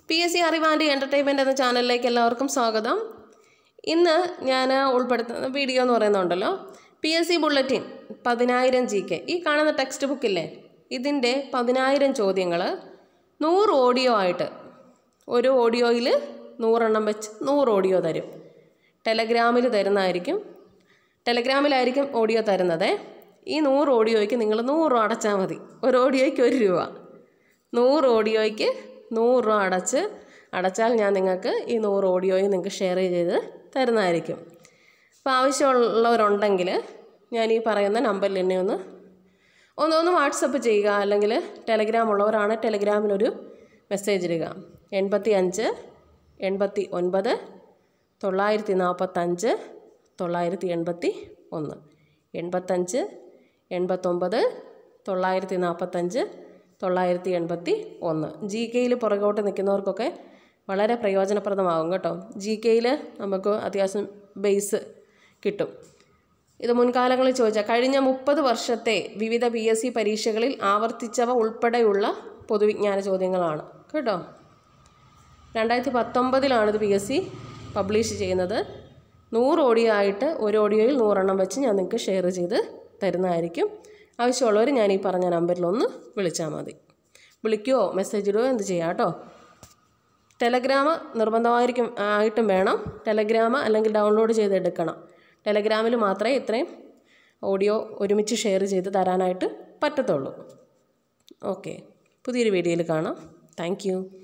P S C അറിവാൻ്റെ entertainment എന്ന ചാനലിലേക്ക് എല്ലാവർക്കും സ്വാഗതം ഇന്ന് ഞാൻ ഉൾപ്പെടുത്തുന്ന വീഡിയോ എന്ന് പറയുന്നുണ്ടല്ലോ പി എസ് സി ബുള്ളറ്റിൻ പതിനായിരം ജി കെ ഈ കാണുന്ന ടെക്സ്റ്റ് ബുക്കില്ലേ ഇതിൻ്റെ പതിനായിരം ചോദ്യങ്ങൾ നൂറ് ഓഡിയോ ആയിട്ട് ഒരു ഓഡിയോയിൽ നൂറെണ്ണം വെച്ച് നൂറ് ഓഡിയോ തരും ടെലഗ്രാമിൽ തരുന്നതായിരിക്കും ടെലഗ്രാമിലായിരിക്കും ഓഡിയോ തരുന്നത് ഈ നൂറ് ഓഡിയോയ്ക്ക് നിങ്ങൾ നൂറ് രൂപ അടച്ചാൽ മതി ഒരു ഓഡിയോയ്ക്ക് ഒരു രൂപ നൂറ് ഓഡിയോയ്ക്ക് നൂറ് രൂപ അടച്ച് അടച്ചാൽ ഞാൻ നിങ്ങൾക്ക് ഈ നൂറ് ഓഡിയോയും നിങ്ങൾക്ക് ഷെയർ ചെയ്ത് തരുന്നതായിരിക്കും അപ്പോൾ ആവശ്യമുള്ളവരുണ്ടെങ്കിൽ ഞാൻ ഈ പറയുന്ന നമ്പറിൽ എന്നെ ഒന്ന് ഒന്ന് ഒന്ന് വാട്സപ്പ് ചെയ്യുക അല്ലെങ്കിൽ ടെലഗ്രാം ഉള്ളവരാണ് ടെലഗ്രാമിലൊരു മെസ്സേജ് ഇടുക എൺപത്തി അഞ്ച് എൺപത്തി ഒൻപത് തൊള്ളായിരത്തി നാൽപ്പത്തഞ്ച് തൊള്ളായിരത്തി എൺപത്തി ഒന്ന് എൺപത്തഞ്ച് എൺപത്തൊമ്പത് തൊള്ളായിരത്തി നാൽപ്പത്തഞ്ച് തൊള്ളായിരത്തി എൺപത്തി ഒന്ന് ജി കെയിൽ പുറകോട്ട് നിൽക്കുന്നവർക്കൊക്കെ വളരെ പ്രയോജനപ്രദമാകും കേട്ടോ ജി കെയിൽ നമുക്ക് അത്യാവശ്യം ബേസ് കിട്ടും ഇത് മുൻകാലങ്ങളിൽ ചോദിച്ചാൽ കഴിഞ്ഞ മുപ്പത് വർഷത്തെ വിവിധ പി എസ് സി പരീക്ഷകളിൽ ആവർത്തിച്ചവ ഉൾപ്പെടെയുള്ള പൊതുവിജ്ഞാന ചോദ്യങ്ങളാണ് കേട്ടോ രണ്ടായിരത്തി പത്തൊമ്പതിലാണ് ഇത് പി എസ് സി പബ്ലിഷ് ചെയ്യുന്നത് നൂറ് ഓഡിയോ ആയിട്ട് ഒരു ഓഡിയോയിൽ നൂറെണ്ണം വെച്ച് ഞാൻ നിങ്ങൾക്ക് ഷെയർ ചെയ്ത് തരുന്നതായിരിക്കും ആവശ്യമുള്ളവർ ഞാൻ ഈ പറഞ്ഞ നമ്പറിലൊന്ന് വിളിച്ചാൽ മതി വിളിക്കുകയോ മെസ്സേജ് ഇടുകയോ എന്ത് ചെയ്യാം കേട്ടോ ടെലഗ്രാം നിർബന്ധമായിരിക്കും ആയിട്ടും വേണം ടെലഗ്രാം അല്ലെങ്കിൽ ഡൗൺലോഡ് ചെയ്തെടുക്കണം ടെലഗ്രാമിൽ മാത്രമേ ഇത്രയും ഓഡിയോ ഒരുമിച്ച് ഷെയർ ചെയ്ത് തരാനായിട്ട് പറ്റത്തുള്ളൂ ഓക്കെ പുതിയൊരു വീഡിയോയിൽ കാണാം താങ്ക്